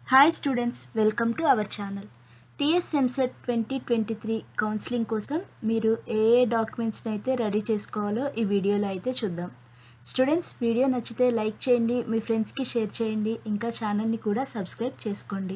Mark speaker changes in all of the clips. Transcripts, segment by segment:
Speaker 1: hi students welcome to our channel TS EAMCET twenty twenty three counselling కోసం మీరు ఏ ఏ డాక్యుమెంట్స్ని అయితే ready చేసుకోవాలో ఈ వీడియోలో అయితే చూద్దాం స్టూడెంట్స్ వీడియో నచ్చితే లైక్ చేయండి మీ ఫ్రెండ్స్కి షేర్ చేయండి ఇంకా ఛానల్ని కూడా సబ్స్క్రైబ్ చేసుకోండి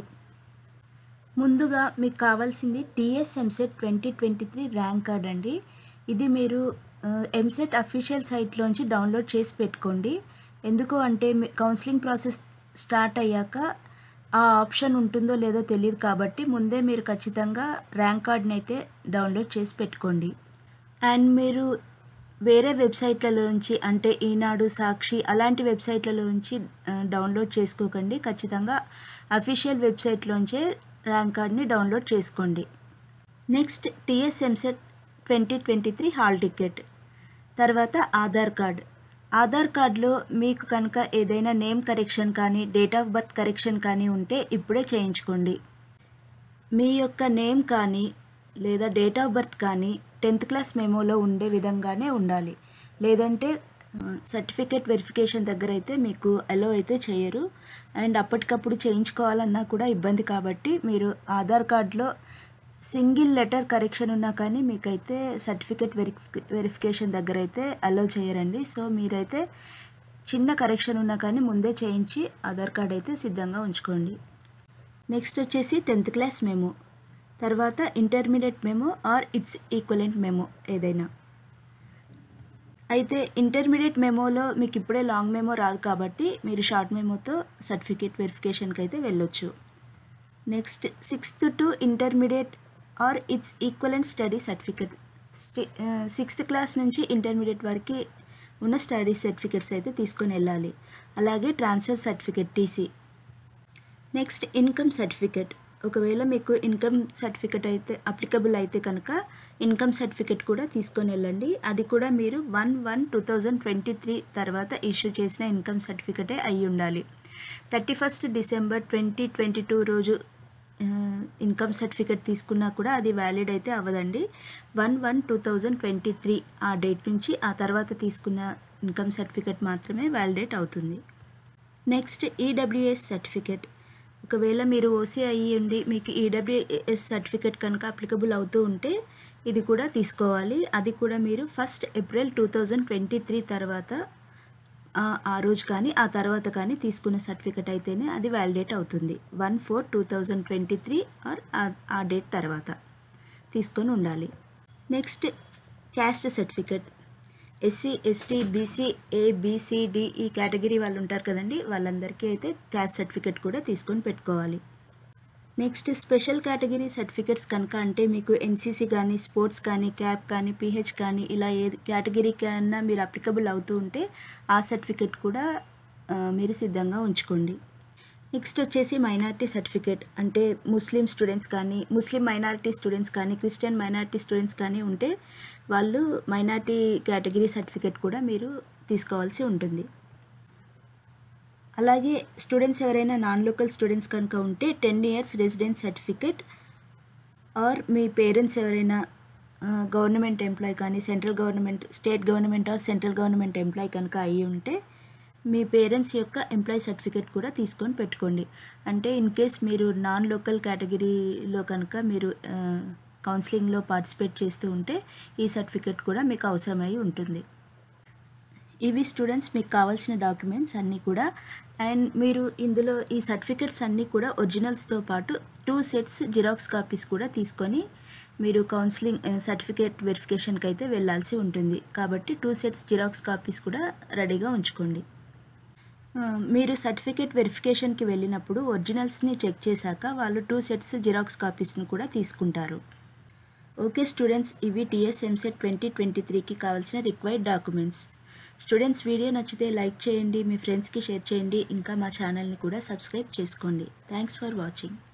Speaker 1: ముందుగా మీకు కావాల్సింది TS EAMCET twenty twenty three rank card అండి ఇది మీరు ఎంసెట్ అఫీషియల్ సైట్లోంచి డౌన్లోడ్ చేసి పెట్టుకోండి ఎందుకు అంటే మీ కౌన్సిలింగ్ ప్రాసెస్ స్టార్ట్ అయ్యాక ఆ ఆప్షన్ ఉంటుందో లేదో తెలియదు కాబట్టి ముందే మీరు ఖచ్చితంగా ర్యాంక్ కార్డ్ని అయితే డౌన్లోడ్ చేసి పెట్టుకోండి అండ్ మీరు వేరే వెబ్సైట్లలో నుంచి అంటే ఈనాడు సాక్షి అలాంటి వెబ్సైట్లలో నుంచి ఆ, డౌన్లోడ్ చేసుకోకండి ఖచ్చితంగా అఫీషియల్ వెబ్సైట్లోంచే ర్యాంక్ కార్డ్ని డౌన్లోడ్ చేసుకోండి next TS EAMCET twenty twenty three hall ticket తర్వాత ఆధార్ కార్డ్ ఆధార్ కార్డులో మీకు కనుక ఏదైనా నేమ్ కరెక్షన్ కానీ డేట్ ఆఫ్ బర్త్ కరెక్షన్ కానీ ఉంటే ఇప్పుడే చేయించుకోండి మీ యొక్క నేమ్ కానీ లేదా డేట్ ఆఫ్ బర్త్ కానీ టెన్త్ క్లాస్ మెమోలో ఉండే విధంగానే ఉండాలి లేదంటే సర్టిఫికేట్ వెరిఫికేషన్ దగ్గర అయితే మీకు అలో అయితే చేయరు అండ్ అప్పటికప్పుడు చేయించుకోవాలన్నా కూడా ఇబ్బంది కాబట్టి మీరు ఆధార్ కార్డులో సింగిల్ లెటర్ కరెక్షన్ ఉన్నా కానీ మీకైతే సర్టిఫికేట్ వెరిఫి వెరిఫికేషన్ దగ్గర అయితే అలో చేయరండి సో మీరైతే చిన్న కరెక్షన్ ఉన్నా కానీ ముందే చేయించి ఆధార్ కార్డ్ అయితే సిద్ధంగా ఉంచుకోండి నెక్స్ట్ వచ్చేసి టెన్త్ క్లాస్ మెమో తర్వాత intermediate memo or its equivalent memo ఏదైనా అయితే ఇంటర్మీడియట్ మెమోలో మీకు ఇప్పుడే లాంగ్ మెమో రాదు కాబట్టి మీరు షార్ట్ మెమోతో సర్టిఫికేట్ వెరిఫికేషన్కి అయితే వెళ్ళొచ్చు next sixth to intermediate or its equivalent study certificate sixth class నుంచి ఇంటర్మీడియట్ వరకు ఉన్న స్టడీ సర్టిఫికేట్స్ అయితే తీసుకొని వెళ్ళాలి అలాగే transfer certificate TC next income certificate ఒకవేళ మీకు ఇన్కమ్ సర్టిఫికేట్ అయితే అప్లికబుల్ అయితే కనుక ఇన్కమ్ సర్టిఫికేట్ కూడా తీసుకొని వెళ్ళండి అది కూడా మీరు one one two thousand twenty three తర్వాత ఇష్యూ చేసిన ఇన్కమ్ సర్టిఫికేటే అయి ఉండాలి thirty first December twenty twenty two రోజు ఇన్కమ్ సర్టిఫికేట్ తీసుకున్నా కూడా అది వ్యాలిడ్ అయితే అవ్వదండి one one two thousand twenty three ఆ డేట్ నుంచి ఆ తర్వాత తీసుకున్న ఇన్కమ్ సర్టిఫికేట్ మాత్రమే వ్యాలిడేట్ అవుతుంది నెక్స్ట్ ఈడబ్ల్యూఎస్ సర్టిఫికేట్ ఒకవేళ మీరు ఓసీ అయ్యి ఉండి మీకు ఈడబ్ల్యూఎస్ సర్టిఫికేట్ కనుక అప్లికబుల్ అవుతూ ఉంటే ఇది కూడా తీసుకోవాలి అది కూడా మీరు first April two thousand twenty three తర్వాత ఆ- ఆ రోజు కానీ ఆ తర్వాత కానీ తీసుకున్న సర్టిఫికేట్ అయితేనే అది వ్యాలిడేట్ అవుతుంది one four two thousand twenty three or ఆ డేట్ తర్వాత తీసుకొని ఉండాలి next caste certificate SC ST BC A B C D ఈ కేటగిరీ వాళ్ళు ఉంటారు కదండి వాళ్ళందరికీ అయితే క్యాస్ట్ సర్టిఫికేట్ కూడా తీసుకొని పెట్టుకోవాలి నెక్స్ట్ స్పెషల్ కేటగిరీ సర్టిఫికేట్స్ కనుక అంటే మీకు ఎన్సీసీ కానీ స్పోర్ట్స్ కానీ క్యాప్ కానీ పీహెచ్ కానీ ఇలా ఏ కేటగిరీ కన్నా మీరు అప్లికబుల్ అవుతూ ఉంటే ఆ సర్టిఫికేట్ కూడా ఆ, మీరు సిద్ధంగా ఉంచుకోండి నెక్స్ట్ వచ్చేసి మైనారిటీ సర్టిఫికేట్ అంటే ముస్లిం స్టూడెంట్స్ కానీ ముస్లిం మైనారిటీ స్టూడెంట్స్ కానీ క్రిస్టియన్ మైనారిటీ స్టూడెంట్స్ కానీ ఉంటే వాళ్ళు మైనారిటీ కేటగిరీ సర్టిఫికేట్ కూడా మీరు తీసుకోవాల్సి ఉంటుంది అలాగే స్టూడెంట్స్ ఎవరైనా నాన్ లోకల్ స్టూడెంట్స్ కనుక ఉంటే ten years residence certificate or మీ పేరెంట్స్ ఎవరైనా గవర్నమెంట్ ఎంప్లాయ్ కానీ central government state government or central government employee కనుక అయ్యి ఉంటే మీ పేరెంట్స్ యొక్క ఎంప్లాయ్ సర్టిఫికేట్ కూడా తీసుకొని పెట్టుకోండి అంటే ఇన్ కేస్ మీరు నాన్ లోకల్ కేటగిరీలో కనుక మీరు కౌన్సిలింగ్లో పార్టిసిపేట్ చేస్తూ ఉంటే ఈ సర్టిఫికేట్ కూడా మీకు అవసరమై ఉంటుంది ఇవి స్టూడెంట్స్ మీకు కావాల్సిన డాక్యుమెంట్స్ అన్నీ కూడా అండ్ మీరు ఇందులో ఈ సర్టిఫికెట్స్ అన్నీ కూడా ఒరిజినల్స్తో పాటు టూ సెట్స్ జిరాక్స్ కాపీస్ కూడా తీసుకొని మీరు కౌన్సిలింగ్ సర్టిఫికేట్ వెరిఫికేషన్కి అయితే వెళ్ళాల్సి ఉంటుంది కాబట్టి టూ సెట్స్ జిరాక్స్ కాపీస్ కూడా రెడీగా ఉంచుకోండి ఆ, మీరు సర్టిఫికేట్ వెరిఫికేషన్కి వెళ్ళినప్పుడు ఒరిజినల్స్ని చెక్ చేశాక వాళ్ళు టూ సెట్స్ జిరాక్స్ కాపీస్ని కూడా తీసుకుంటారు ఓకే స్టూడెంట్స్ ఇవి టీఎస్ ఎంసెట్ ట్వంటీ ట్వంటీ త్రీకి కావాల్సిన రిక్వైర్డ్ డాక్యుమెంట్స్ స్టూడెంట్స్ వీడియో నచ్చితే లైక్ చేయండి మీ ఫ్రెండ్స్కి షేర్ చేయండి ఇంకా మా ఛానల్ని కూడా సబ్స్క్రైబ్ చేసుకోండి థ్యాంక్స్ ఫర్ వాచింగ్